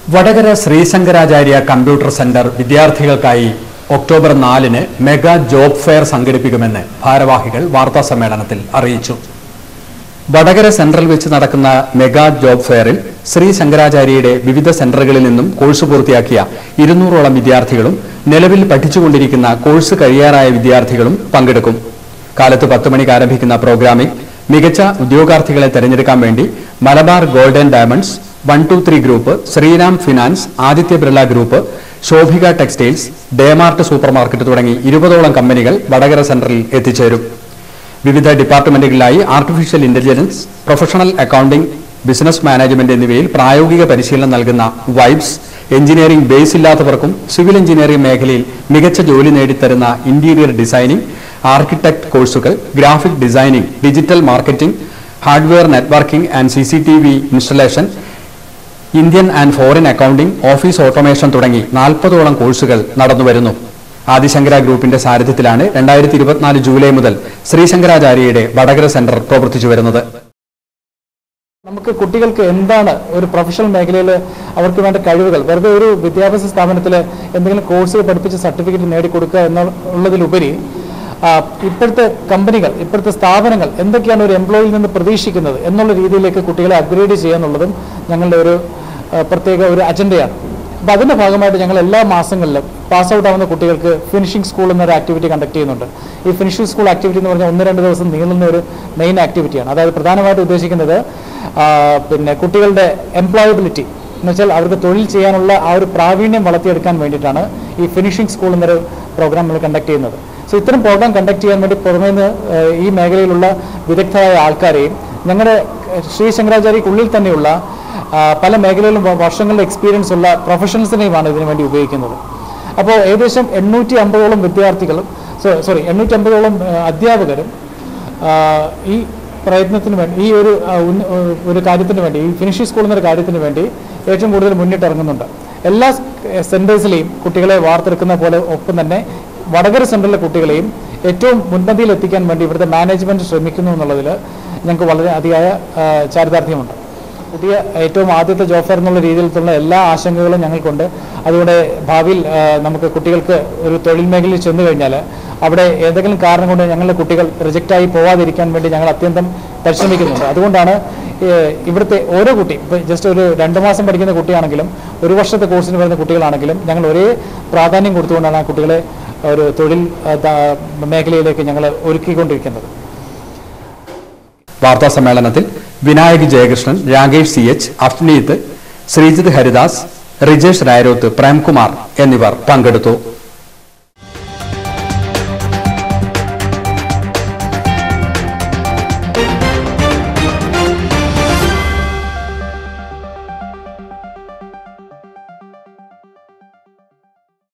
Vadakara Sree Sankaracharya computer centre വിദ്യാർത്ഥികൾക്കായി October നാലിന് mega job fair സംഘടിപ്പിക്കുമെന്ന് ഭാരവാഹികൾ വാർത്താ സമ്മേളനത്തിൽ അറിയിച്ചു വടകര സെന്ററിൽ വെച്ച് നടക്കുന്ന മെഗാ ജോബ് ഫെയറിൽ ശ്രീ ശങ്കരാചാര്യയുടെ വിവിധ സെന്ററുകളിൽ നിന്നും കോഴ്സ് പൂർത്തിയാക്കിയ ഇരുന്നൂറോളം വിദ്യാർത്ഥികളും നിലവിൽ പഠിച്ചുകൊണ്ടിരിക്കുന്ന കോഴ്സ് കഴിയാറായ വിദ്യാർത്ഥികളും പങ്കെടുക്കും കാലത്ത് പത്ത് മണിക്ക് ആരംഭിക്കുന്ന പ്രോഗ്രാമിൽ മികച്ച ഉദ്യോഗാർത്ഥികളെ തെരഞ്ഞെടുക്കാൻ വേണ്ടി Malabar golden diamonds one two three group Shriram finance Aditya Birla group Shobhika textiles DMart supermarket തുടങ്ങി ഇരുപതോളം കമ്പനികൾ വടകര സെന്ററിൽ എത്തിച്ചേരും വിവിധ ഡിപ്പാർട്ട്മെന്റുകളിലായി artificial intelligence professional accounting business management എന്നിവയിൽ പ്രായോഗിക പരിശീലനം നൽകുന്ന വൈബ്സ് എഞ്ചിനീയറിംഗ് ബേസ് ഇല്ലാത്തവർക്കും സിവിൽ എഞ്ചിനീയറിംഗ് മേഖലയിൽ മികച്ച ജോലി നേടിത്തരുന്ന ഇന്റീരിയർ ഡിസൈനിംഗ് ആർക്കിടെക്ട് കോഴ്സുകൾ graphic designing digital marketing hardware networking and C C T V installation Indian and foreign accounting office automation തുടങ്ങി നാൽപ്പതോളം കോഴ്സുകൾ നടന്നുവരുന്നു ആദിശങ്കര ഗ്രൂപ്പിന്റെ സാരഥ്യത്തിലാണ് രണ്ടായിരത്തി ഇരുപത്തിനാല് ജൂലൈ മുതൽ ശ്രീശങ്കരാചാര്യയുടെ വടകര സെന്റർ പ്രവർത്തിച്ചു വരുന്നത് നമുക്ക് കുട്ടികൾക്ക് എന്താണ് ഒരു പ്രൊഫഷണൽ മേഖലയിൽ അവർക്ക് വേണ്ട കഴിവുകൾ വെറുതെ ഒരു വിദ്യാഭ്യാസ സ്ഥാപനത്തിൽ എന്തെങ്കിലും കോഴ്സുകൾ പഠിപ്പിച്ച് സർട്ടിഫിക്കറ്റ് നേടിക്കൊടുക്കുക എന്നുള്ളതിലുപരി ആ, ഇപ്പോഴത്തെ കമ്പനികൾ ഇപ്പോഴത്തെ സ്ഥാപനങ്ങൾ എന്തൊക്കെയാണ് ഒരു എംപ്ലോയിയിൽ നിന്ന് പ്രതീക്ഷിക്കുന്നത് എന്നുള്ള രീതിയിലേക്ക് കുട്ടികളെ അപ്ഗ്രേഡ് ചെയ്യുക എന്നുള്ളതും ഞങ്ങളുടെ ഒരു ആ, പ്രത്യേക ഒരു അജണ്ടയാണ് അപ്പോൾ അതിൻ്റെ ഭാഗമായിട്ട് ഞങ്ങൾ എല്ലാ മാസങ്ങളിലും പാസ് ഔട്ട് ആവുന്ന കുട്ടികൾക്ക് ഫിനിഷിംഗ് സ്കൂൾ എന്നൊരു ആക്ടിവിറ്റി കണ്ടക്ട് ചെയ്യുന്നുണ്ട് ഈ ഫിനിഷിംഗ് സ്കൂൾ ആക്ടിവിറ്റി എന്ന് പറഞ്ഞാൽ ഒന്ന് രണ്ട് ദിവസം നീളുന്ന ഒരു മെയിൻ ആക്ടിവിറ്റിയാണ് അതായത് പ്രധാനമായിട്ട് ഉദ്ദേശിക്കുന്നത് ആ, പിന്നെ കുട്ടികളുടെ എംപ്ലോയബിലിറ്റി എന്ന് വെച്ചാൽ അവർക്ക് തൊഴിൽ ചെയ്യാനുള്ള ആ ഒരു പ്രാവീണ്യം വളർത്തിയെടുക്കാൻ വേണ്ടിയിട്ടാണ് ഈ ഫിനിഷിംഗ് സ്കൂൾ എന്നൊരു പ്രോഗ്രാം നമ്മൾ കണ്ടക്ട് ചെയ്യുന്നത് സോ ഇത്തരം പ്രോഗ്രാം കണ്ടക്ട് ചെയ്യാൻ വേണ്ടി പുറമേ നിന്ന് ഏഹ്, ഈ മേഖലയിലുള്ള വിദഗ്ധരായ ആൾക്കാരെയും ഞങ്ങളുടെ ശ്രീ ശങ്കരാചാര്യക്കുള്ളിൽ തന്നെയുള്ള ആ, പല മേഖലയിലും വ- വർഷങ്ങളുടെ എക്സ്പീരിയൻസ് ഉള്ള പ്രൊഫഷണൽസിനെയുമാണ് ഇതിനു വേണ്ടി ഉപയോഗിക്കുന്നത് അപ്പോൾ ഏകദേശം എണ്ണൂറ്റി അമ്പതോളം വിദ്യാർത്ഥികളും സോറി എണ്ണൂറ്റി അമ്പതോളം അധ്യാപകരും ആ, ഈ പ്രയത്നത്തിന് വേണ്ടി ഈ ഒരു ആ, ഉന്ന- ഒരു കാര്യത്തിന് വേണ്ടി ഈ ഫിനിഷിംഗ് സ്കൂൾ എന്നൊരു കാര്യത്തിന് വേണ്ടി ഏറ്റവും കൂടുതൽ മുന്നിട്ടിറങ്ങുന്നുണ്ട് എല്ലാ സെൻറ്റേഴ്സിലെയും കുട്ടികളെ വാർത്തെടുക്കുന്ന പോലെ ഒപ്പം തന്നെ വടകര സെൻറ്ററിലെ കുട്ടികളെയും ഏറ്റവും മുൻപന്തിയിൽ എത്തിക്കാൻ വേണ്ടി ഇവിടുത്തെ മാനേജ്മെൻറ്റ് ശ്രമിക്കുന്നു എന്നുള്ളതിൽ ഞങ്ങൾക്ക് വളരെ അതിയായ ആ, ചാരിതാർത്ഥ്യമുണ്ട് പുതിയ ഏറ്റവും ആദ്യത്തെ ജോബ് ഫെയർ എന്നുള്ള രീതിയിലുള്ള എല്ലാ ആശങ്കകളും ഞങ്ങൾക്കുണ്ട് അതുകൊണ്ട് ഭാവിയിൽ ആ, നമുക്ക് കുട്ടികൾക്ക് ഒരു തൊഴിൽ മേഖലയിൽ ചെന്ന് കഴിഞ്ഞാൽ അവിടെ ഏതെങ്കിലും കാരണം കൊണ്ട് ഞങ്ങളുടെ കുട്ടികൾ റിജക്റ്റായി പോവാതിരിക്കാൻ വേണ്ടി ഞങ്ങൾ അത്യന്തം പരിശ്രമിക്കുന്നുണ്ട് അതുകൊണ്ടാണ് ഏ, ഇവിടുത്തെ ഓരോ കുട്ടി ഇപ്പോൾ ജസ്റ്റ് ഒരു രണ്ട് മാസം പഠിക്കുന്ന കുട്ടിയാണെങ്കിലും ഒരു വർഷത്തെ കോഴ്സിന് വരുന്ന കുട്ടികളാണെങ്കിലും ഞങ്ങൾ ഒരേ പ്രാധാന്യം കൊടുത്തുകൊണ്ടാണ് ആ കുട്ടികളെ ഒരു തൊഴിൽ ആ, ദാ- മേഖലയിലേക്ക് ഞങ്ങൾ ഒരുക്കിക്കൊണ്ടിരിക്കുന്നത് വാർത്താ സമ്മേളനത്തിൽ വിനായക് ജയകൃഷ്ണൻ രാകേഷ് സി എച്ച് അഫ്നീത്ത് ശ്രീജിത്ത് ഹരിദാസ് റിജേഷ് രായരോത്ത് പ്രേംകുമാർ എന്നിവർ പങ്കെടുത്തു